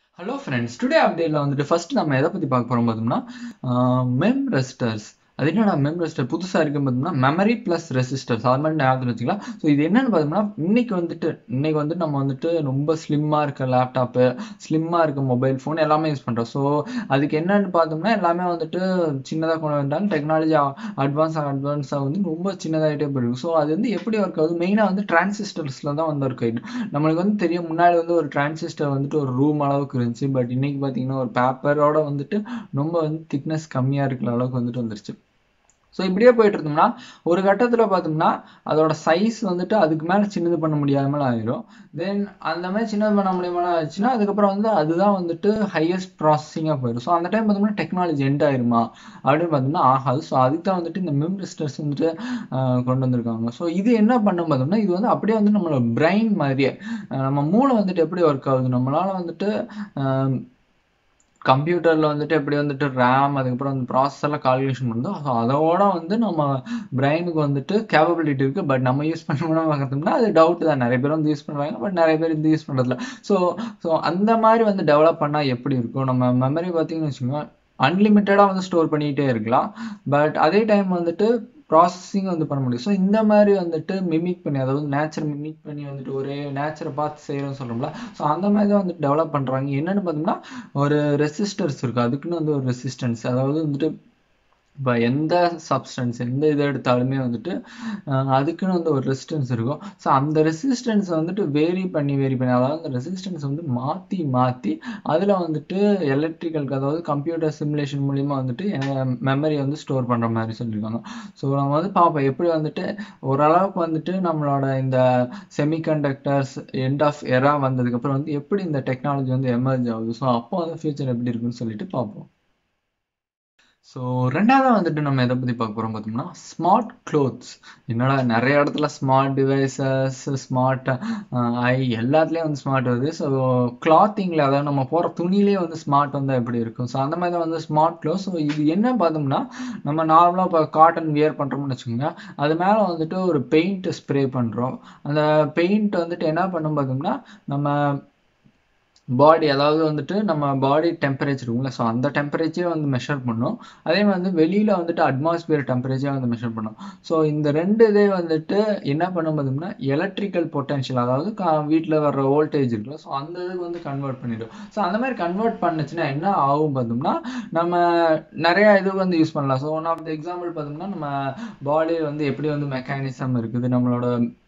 Hello friends today அப்டேட்டில் வந்துட்டு first நம்ம எதை பற்றி பார்க்க போகிறோம் பார்த்தோம்னா மெம் ரெசிஸ்டர்ஸ் அது என்னடா மெம் ரெசிஸ்டர் புதுசாக இருக்கு பார்த்தோம்னா மெமரி ப்ளஸ் ரெசிஸ்டர்ஸ் அது மாதிரி ஞாபகத்தில் வச்சுக்கலாம் ஸோ இது என்னன்னு பார்த்தோம்னா இன்னைக்கு வந்துட்டு இன்னைக்கு வந்துட்டு நம்ம வந்துட்டு ரொம்ப ஸ்லிம்மாக இருக்க லேப்டாப்பு ஸ்லிம்மாக இருக்க மொபைல் ஃபோன் எல்லாமே யூஸ் பண்ணுறோம் ஸோ அதுக்கு என்னன்னு பார்த்தோம்னா எல்லாமே வந்துட்டு சின்னதாக கொண்டு வந்துட்டாங்க டெக்னாலஜி அட்வான்ஸ் அட்வான்ஸாக வந்து ரொம்ப சின்னதாகிட்டே போயிருக்கு ஸோ அது வந்து எப்படி ஒர்க் ஆகுது மெயினாக வந்து டிரான்சிஸ்டர்ஸில் தான் வந்து ஒர்க் ஆகிடும் நம்மளுக்கு வந்து தெரியும் முன்னாடி வந்து ஒரு டிரான்சிஸ்டர் வந்துட்டு ஒரு ரூம் அளவுக்கு இருந்துச்சு பட் இன்னைக்கு பார்த்தீங்கன்னா ஒரு பேப்பரோட வந்துட்டு ரொம்ப வந்து திக்னஸ் கம்மியாக இருக்கிற அளவுக்கு வந்துட்டு வந்துருச்சு ஸோ இப்படியே போயிட்டு இருந்தோம்னா ஒரு கட்டத்தில் பார்த்தோம்னா அதோட சைஸ் வந்துட்டு அதுக்கு மேலே சின்னது பண்ண முடியாமல் ஆயிரும் தென் அந்த மாதிரி சின்னது பண்ண முடியாமல் ஆச்சுன்னா அதுக்கப்புறம் வந்து அதுதான் வந்துட்டு ஹையஸ்ட் ப்ராசஸிங்காக போயிடும் ஸோ அந்த டைம் பார்த்தோம்னா டெக்னாலஜி எண்ட் ஆயிருமா அப்படின்னு பார்த்தோம்னா ஆகாது ஸோ அதுக்கு தான் வந்துட்டு இந்த மெம்ரிஸ்டர்ஸ் வந்துட்டு கொண்டு வந்திருக்காங்க ஸோ இது என்ன பண்ணும் பார்த்தோம்னா இது வந்து அப்படியே வந்து நம்மளோட பிரெயின் மாதிரியே நம்ம மூளை வந்துட்டு எப்படி ஒர்க் ஆகுது நம்மளால வந்துட்டு கம்ப்யூட்டரில் வந்துட்டு எப்படி வந்துட்டு ரேம் அதுக்கப்புறம் அந்த ப்ராசஸர்லாம் கால்குலேஷன் பண்ணுதோ ஸோ அதோட வந்து நம்ம பிரெயினுக்கு வந்துட்டு கேப்பபிலிட்டி இருக்குது பட் நம்ம யூஸ் பண்ணோம்னா பார்த்தோம்னா அது டவுட் தான் நிறைய பேர் வந்து யூஸ் பண்ணுவாங்க பட் நிறைய பேர் இது யூஸ் பண்ணுறதில்ல ஸோ ஸோ அந்த மாதிரி வந்து டெவலப் பண்ணால் எப்படி இருக்கும் நம்ம மெமரி பார்த்தீங்கன்னு வச்சுக்கோங்க அன்லிமிட்டடாக வந்து ஸ்டோர் பண்ணிகிட்டே இருக்கலாம் பட் அதே டைம் வந்துட்டு ப்ராசஸிங் வந்து பண்ண முடியும் ஸோ இந்த மாதிரி வந்துட்டு மிமிக் பண்ணி அதாவது நேச்சர் மிமிக் பண்ணி வந்துட்டு ஒரே நேச்சரை பார்த்து செய்கிறோம்னு சொல்கிறோம்ல ஸோ அந்த மாதிரி தான் வந்துட்டு டெவலப் பண்ணுறாங்க என்னென்னு பார்த்தோம்னா ஒரு ரெசிஸ்டர்ஸ் இருக்குது அதுக்குன்னு வந்து ஒரு ரெசிஸ்டன்ஸ் அதாவது வந்துட்டு இப்போ எந்த சப்ஸ்டன்ஸ் எந்த இதை எடுத்தாலுமே வந்துட்டு அதுக்குன்னு வந்து ஒரு ரெசிஸ்டன்ஸ் இருக்கும் ஸோ அந்த ரெசிஸ்டன்ஸை வந்துட்டு வேரி பண்ணி வேரி பண்ணி அதாவது அந்த ரெசிஸ்டன்ஸ் வந்து மாற்றி மாற்றி அதில் வந்துட்டு எலக்ட்ரிக்கலுக்கு அதாவது கம்ப்யூட்டர் சிமுலேஷன் மூலிமா வந்துட்டு மெமரியை வந்து ஸ்டோர் பண்ணுற மாதிரி சொல்லியிருக்காங்க ஸோ நம்ம வந்து பார்ப்போம் எப்படி வந்துட்டு ஓரளவுக்கு வந்துட்டு நம்மளோட இந்த செமிகண்டக்டர்ஸ் எண்ட் ஆஃப் எரா வந்ததுக்கப்புறம் வந்து எப்படி இந்த டெக்னாலஜி வந்து எமர்ஜ் ஆகுது ஸோ அப்போ வந்து ஃபியூச்சர் எப்படி இருக்குன்னு சொல்லிட்டு பார்ப்போம் ஸோ ரெண்டாவது வந்துட்டு நம்ம எதை பற்றி பார்க்க போகிறோம் பார்த்தோம்னா ஸ்மார்ட் க்ளோத்ஸ் என்னடா நிறைய இடத்துல ஸ்மார்ட் டிவைசஸ் ஸ்மார்ட் ஐ எல்லாத்துலேயும் வந்து ஸ்மார்ட் வருது ஸோ கிளாத்திங்கில் அதாவது நம்ம போகிற துணியிலே வந்து ஸ்மார்ட் வந்து எப்படி இருக்கும் ஸோ அந்த மாதிரி தான் வந்து ஸ்மார்ட் க்ளோத்ஸ் ஸோ இது என்ன பார்த்தோம்னா நம்ம நார்மலாக இப்போ காட்டன் வியர் பண்ணுறோம்னு வச்சுக்கோங்க அது மேலே வந்துட்டு ஒரு பெயிண்ட் ஸ்ப்ரே பண்ணுறோம் அந்த பெயிண்ட் வந்துட்டு என்ன பண்ணும் பார்த்தோம்னா நம்ம பாடி அதாவது வந்துட்டு நம்ம பாடி டெம்பரேச்சர் இருக்கும்ல ஸோ அந்த டெம்பரேச்சரை வந்து மெஷர் பண்ணும் அதே மாதிரி வந்து வெளியில் வந்துட்டு அட்மாஸ்பியர் டெம்பரேச்சரை வந்து மெஷர் பண்ணும் ஸோ இந்த ரெண்டு இதே வந்துட்டு என்ன பண்ணும் பார்த்தோம்னா எலக்ட்ரிக்கல் பொட்டன்ஷியல் அதாவது வீட்டில் வர்ற வோல்டேஜ் இருக்குல்ல ஸோ அந்த இதுக்கு வந்து கன்வெர்ட் பண்ணிடும் ஸோ அந்த மாதிரி கன்வெர்ட் பண்ணுச்சுன்னா என்ன ஆகும் பார்த்தோம்னா நம்ம நிறையா இது வந்து யூஸ் பண்ணலாம் so one of the example பார்த்தோம்னா நம்ம பாடியில் வந்து எப்படி வந்து மெக்கானிசம் இருக்குது நம்மளோட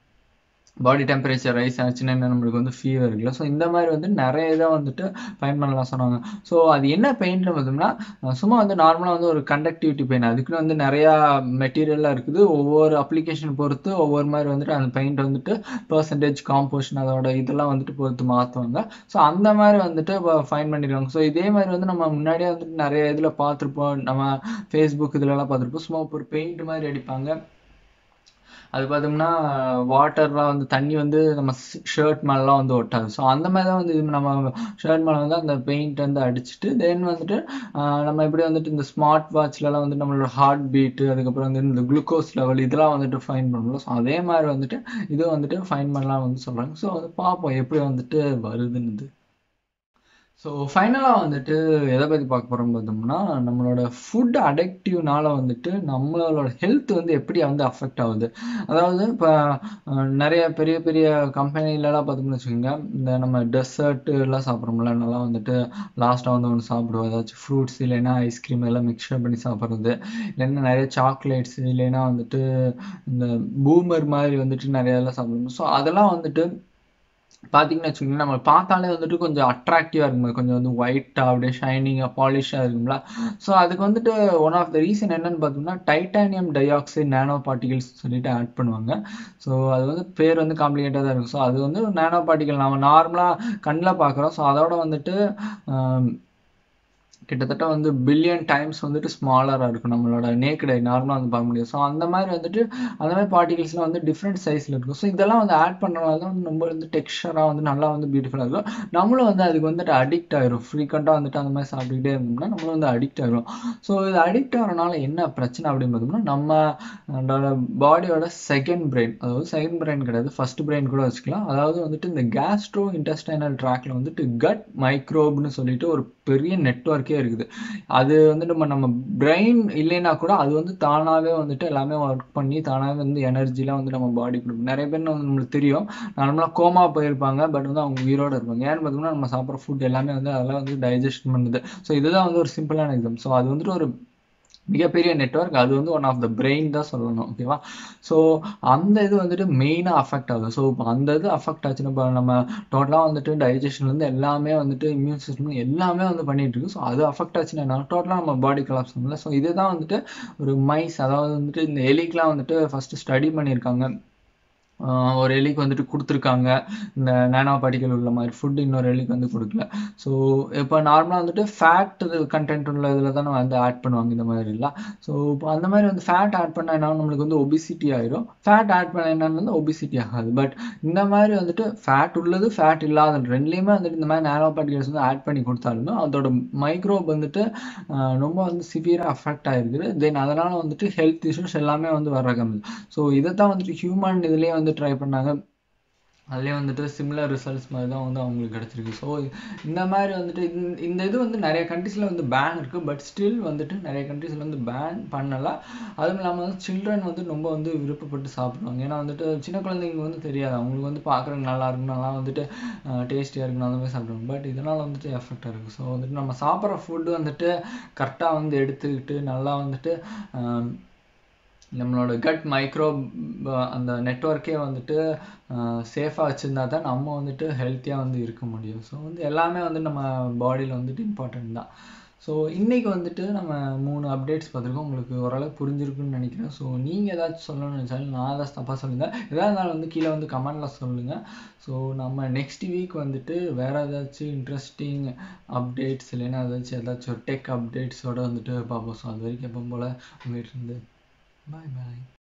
பாடி டெம்பரேச்சர் ரைஸ் ஆச்சுன்னா நம்மளுக்கு வந்து ஃபீவர் இருக்குல்ல ஸோ இந்த மாதிரி வந்து நிறைய இதை வந்துட்டு ஃபைன் பண்ணலாம் சொன்னாங்க ஸோ அது என்ன பெயிண்ட்னு பார்த்தோம்னா சும்மா வந்து நார்மலாக வந்து ஒரு கண்டக்டிவிட்டி பெயிண்ட் அதுக்குன்னு வந்து நிறையா மெட்டீரியல்லாம் இருக்குது ஒவ்வொரு அப்ளிகேஷன் பொறுத்து ஒவ்வொரு மாதிரி வந்துட்டு அந்த பெயிண்ட் வந்துட்டு பர்சன்டேஜ் காம்போஷன் அதோட இதெல்லாம் வந்துட்டு பொறுத்து மாற்றுவாங்க ஸோ அந்த மாதிரி வந்துட்டு ஃபைன் பண்ணிடுவாங்க ஸோ இதே மாதிரி வந்து நம்ம முன்னாடியே வந்துட்டு நிறைய இதில் பார்த்துருப்போம் நம்ம ஃபேஸ்புக் இதிலலாம் பார்த்துருப்போம் சும்மா ஒரு பெயிண்ட் மாதிரி அடிப்பாங்க அது பார்த்தோம்னா வாட்டர்லாம் வந்து தண்ணி வந்து நம்ம ஷர்ட் மேலாம் வந்து ஒட்டாது ஸோ அந்த மாதிரி தான் வந்து இது நம்ம ஷர்ட் மேலே வந்து அந்த பெயிண்ட் வந்து அடிச்சுட்டு தென் வந்துட்டு நம்ம எப்படி வந்துட்டு இந்த ஸ்மார்ட் வாட்ச்லலாம் வந்து நம்மளோட ஹார்ட் பீட்டு அதுக்கப்புறம் வந்து இந்த குளுக்கோஸ் லெவல் இதெல்லாம் வந்துட்டு ஃபைன் பண்ணலாம் ஸோ அதே மாதிரி வந்துட்டு இது வந்துட்டு ஃபைன் பண்ணலாம் வந்து சொல்கிறாங்க ஸோ வந்து பார்ப்போம் எப்படி வந்துட்டு வருதுன்னு ஸோ ஃபைனலாக வந்துட்டு எதை பற்றி பார்க்க போகிறோம் பார்த்தோம்னா நம்மளோட ஃபுட் அடக்டிவ்னால வந்துட்டு நம்மளோட ஹெல்த் வந்து எப்படி வந்து அஃபெக்ட் ஆகுது அதாவது இப்போ நிறைய பெரிய பெரிய கம்பெனிலலாம் பார்த்தோம்னு வச்சுக்கோங்க இந்த நம்ம டெசர்ட்டு எல்லாம் சாப்பிட்றோம்ல நல்லா வந்துட்டு லாஸ்ட்டாக வந்து ஒன்று சாப்பிடுவோம் ஏதாச்சும் ஃப்ரூட்ஸ் இல்லைன்னா ஐஸ்கிரீம் எல்லாம் மிக்சர் பண்ணி சாப்பிட்றது இல்லைன்னா நிறைய சாக்லேட்ஸ் இல்லைன்னா வந்துட்டு இந்த பூமர் மாதிரி வந்துட்டு நிறைய எல்லாம் சாப்பிடுவோம் ஸோ அதெல்லாம் வந்துட்டு பார்த்தீங்கன்னு வச்சுக்கோங்க நம்ம பார்த்தாலே வந்துட்டு கொஞ்சம் அட்ராக்டிவாக இருக்கும் கொஞ்சம் வந்து ஒயிட்டாக அப்படியே ஷைனிங்காக பாலிஷாக இருக்கும்ல ஸோ அதுக்கு வந்துட்டு ஒன் ஆஃப் த ரீசன் என்னன்னு பார்த்தோம்னா titanium dioxide nano particles சொல்லிட்டு ஆட் பண்ணுவாங்க ஸோ அது வந்து பேர் வந்து காம்ப்ளிகேட்டாக தான் இருக்கும் ஸோ அது வந்து நேனோ பார்ட்டிகல் நம்ம நார்மலாக கண்ணில் பார்க்குறோம் ஸோ அதோட வந்துட்டு கிட்டத்தட்ட வந்து பில்லியன் டைம்ஸ் வந்துட்டு ஸ்மாலராக இருக்கும் நம்மளோட நேக்கட் ஐ நார்மலாக வந்து பார்க்க முடியும் ஸோ அந்த மாதிரி வந்துட்டு அந்த மாதிரி பார்ட்டிகல்ஸ்லாம் வந்து டிஃப்ரெண்ட் சைஸில் இருக்கும் ஸோ இதெல்லாம் வந்து ஆட் பண்ணுறதுனால தான் வந்து ரொம்ப வந்து டெக்ஸ்டராக வந்து நல்லா வந்து பியூட்டிஃபுல்லாக இருக்கும் நம்மளும் வந்து அதுக்கு வந்துட்டு அடிக்ட் ஆயிரும் ஃப்ரீக்வெண்ட்டாக வந்துட்டு அந்த மாதிரி சாப்பிட்டுக்கிட்டே இருந்தோம்னா நம்மளும் வந்து அடிக்ட் ஆகிரும் ஸோ இது அடிக்ட் ஆகிறனால என்ன பிரச்சனை அப்படின்னு பார்த்தோம்னா நம்மளோட பாடியோட செகண்ட் பிரெயின் அதாவது செகண்ட் பிரெயின் கிடையாது ஃபர்ஸ்ட் பிரெயின் கூட வச்சுக்கலாம் அதாவது வந்துட்டு இந்த கேஸ்ட்ரோ இன்டெஸ்டைனல் ட்ராக்ல வந்துட்டு கட் மைக்ரோப்னு சொல்லிட்டு ஒரு பெரிய நெட்ஒர்க்கே இருக்குது அது வந்து நம்ம நம்ம பிரெயின் இல்லைன்னா கூட அது வந்து தானாகவே வந்துட்டு எல்லாமே ஒர்க் பண்ணி தானாகவே வந்து எனர்ஜிலாம் வந்து நம்ம பாடி கொடுக்கும் நிறைய பேர் வந்து நம்மளுக்கு தெரியும் நார்மலாக கோமா போயிருப்பாங்க பட் வந்து அவங்க உயிரோடு இருப்பாங்க ஏன்னு பார்த்தோம்னா நம்ம சாப்பிட்ற ஃபுட் எல்லாமே வந்து அதெல்லாம் வந்து டைஜஷன் பண்ணுது ஸோ இதுதான் வந்து ஒரு சிம்பிளான எக்ஸாம் ஸோ அது வந்துட்டு ஒரு மிகப்பெரிய நெட்ஒர்க் அது வந்து ஒன் ஆஃப் த பிரெயின் தான் சொல்லணும் ஓகேவா ஸோ அந்த இது வந்துட்டு மெயினாக அஃபெக்ட் ஆகுது ஸோ இப்போ அந்த இது அஃபெக்ட் ஆச்சுன்னா இப்போ நம்ம டோட்டலாக வந்துட்டு டைஜஷன்லேருந்து எல்லாமே வந்துட்டு இம்யூன் சிஸ்டம் எல்லாமே வந்து பண்ணிட்டு இருக்கு ஸோ அது அஃபெக்ட் ஆச்சுன்னா என்ன டோட்டலாக நம்ம பாடி கலாப்ஸ் பண்ணல ஸோ இதுதான் வந்துட்டு ஒரு மைஸ் அதாவது வந்துட்டு இந்த எலிக்கெலாம் வந்துட்டு ஃபஸ்ட்டு ஸ்டடி பண்ணியிருக்காங்க ஒரு எலிக்கு வந்துட்டு கொடுத்துருக்காங்க இந்த நேனோ பார்ட்டிகல் உள்ள மாதிரி ஃபுட் இன்னொரு எலிக்கு வந்து கொடுக்கல ஸோ இப்போ நார்மலாக வந்துட்டு ஃபேட் கண்டென்ட் உள்ள இதில் தான் வந்து ஆட் பண்ணுவாங்க இந்த மாதிரிலாம் ஸோ இப்போ அந்த மாதிரி வந்து ஃபேட் ஆட் பண்ணால் என்ன நம்மளுக்கு வந்து ஒபிசிட்டி ஆயிரும் ஃபேட் ஆட் பண்ண என்னன்னு வந்து ஒபிசிட்டி ஆகாது பட் இந்த மாதிரி வந்துட்டு ஃபேட் உள்ளது ஃபேட் இல்லாத ரெண்டுலேயுமே வந்துட்டு இந்த மாதிரி நேனோ பார்ட்டிகல்ஸ் வந்து ஆட் பண்ணி கொடுத்தாலுமே அதோட மைக்ரோப் வந்துட்டு ரொம்ப வந்து சிவியராக அஃபெக்ட் ஆகிருக்குது தென் அதனால் வந்துட்டு ஹெல்த் இஷ்யூஸ் எல்லாமே வந்து வர கம்மிது ஸோ இதை தான் வந்துட்டு ஹியூமன் இதுலேயே வந்து ட்ரை பண்ணாங்க அதுலேயே வந்துட்டு சிமிலர் ரிசல்ட்ஸ் மாதிரி தான் வந்து அவங்களுக்கு கிடச்சிருக்கு ஸோ இந்த மாதிரி வந்துட்டு இந்த இது வந்து நிறைய கண்ட்ரீஸில் வந்து பேன் இருக்குது பட் ஸ்டில் வந்துட்டு நிறைய கண்ட்ரீஸில் வந்து பேன் பண்ணலை அதுவும் இல்லாமல் வந்து சில்ட்ரன் வந்து ரொம்ப வந்து விருப்பப்பட்டு சாப்பிடுவாங்க ஏன்னா வந்துட்டு சின்ன குழந்தைங்களுக்கு வந்து தெரியாது அவங்களுக்கு வந்து பார்க்குறதுக்கு நல்லா இருக்கும் நல்லா வந்துட்டு டேஸ்டியாக இருக்கணும் அந்த மாதிரி சாப்பிடுவாங்க பட் இதனால் வந்துட்டு எஃபெக்டாக இருக்குது ஸோ வந்துட்டு நம்ம சாப்பிட்ற ஃபுட்டு வந்துட்டு கரெக்டாக வந்து எடுத்துக்கிட்டு நல்லா வந்துட்டு நம்மளோட கட் மைக்ரோ அந்த நெட்ஒர்க்கே வந்துட்டு சேஃபாக வச்சுருந்தா தான் நம்ம வந்துட்டு ஹெல்த்தியாக வந்து இருக்க முடியும் ஸோ வந்து எல்லாமே வந்து நம்ம பாடியில் வந்துட்டு இம்பார்ட்டன்ட் தான் ஸோ இன்றைக்கி வந்துட்டு நம்ம மூணு அப்டேட்ஸ் பார்த்துருக்கோம் உங்களுக்கு ஓரளவுக்கு புரிஞ்சிருக்குன்னு நினைக்கிறேன் ஸோ நீங்கள் ஏதாச்சும் சொல்லணும்னு நினச்சாலும் நான் ஏதாச்சும் தப்பாக சொல்லுங்கள் எதாக இருந்தாலும் வந்து கீழே வந்து கமெண்டில் சொல்லுங்கள் ஸோ நம்ம நெக்ஸ்ட் வீக் வந்துட்டு வேறு ஏதாச்சும் இன்ட்ரெஸ்டிங் அப்டேட்ஸ் இல்லைன்னா ஏதாச்சும் ஏதாச்சும் டெக் அப்டேட்ஸோடு வந்துட்டு பார்ப்போம் ஸோ அது வரைக்கும் எப்போ போல் உங்கள்கிட்ட இருந்து Bye bye.